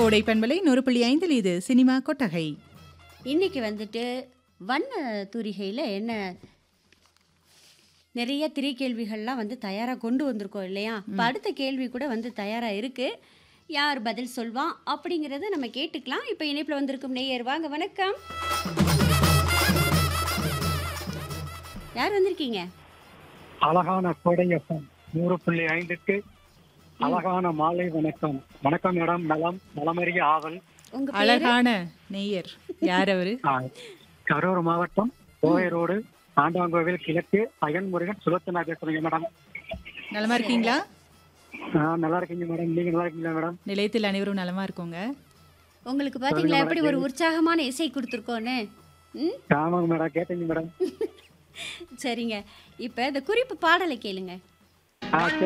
கோடை பண்பலை நூறு புள்ளி ஐந்தில் இது சினிமா கொட்டகை இன்னைக்கு வந்துட்டு வண்ண தூரிகையில் என்ன நிறைய திரை கேள்விகள்லாம் வந்து தயாராக கொண்டு வந்திருக்கோம் இல்லையா இப்போ அடுத்த கேள்வி கூட வந்து தயாராக இருக்கு யார் பதில் சொல்வான் அப்படிங்கிறத நம்ம கேட்டுக்கலாம் இப்போ இணைப்பில் வந்திருக்கும் நேயர் வாங்க வணக்கம் யார் வந்திருக்கீங்க அழகான கோடையப்பம் நூறு புள்ளி ஐந்துக்கு அழகான மாலை வணக்கம் வணக்கம் மேடம் நலம் நலமறிய ஆவல் உங்க பேரு அழகான நெய்யர் யார் அவரு ஆ, கரூர் மாவட்டம் கோவை ரோடு ஆண்டாங்கோவில் கிழக்கு அயன் முருகன் சுலத்தனா பேசுறீங்க மேடம் நலமா இருக்கீங்களா ஆ, நல்லா இருக்கீங்க மேடம் நீங்க நல்லா இருக்கீங்களா மேடம் நிலையத்தில் அனைவரும் நலமா இருக்கோங்க உங்களுக்கு பார்த்தீங்களா எப்படி ஒரு உற்சாகமான இசை கொடுத்துருக்கோன்னு ம் ஆமாங்க மேடம் கேட்டீங்க மேடம் சரிங்க இப்போ இந்த குறிப்பு பாடலை கேளுங்க ஆ சரி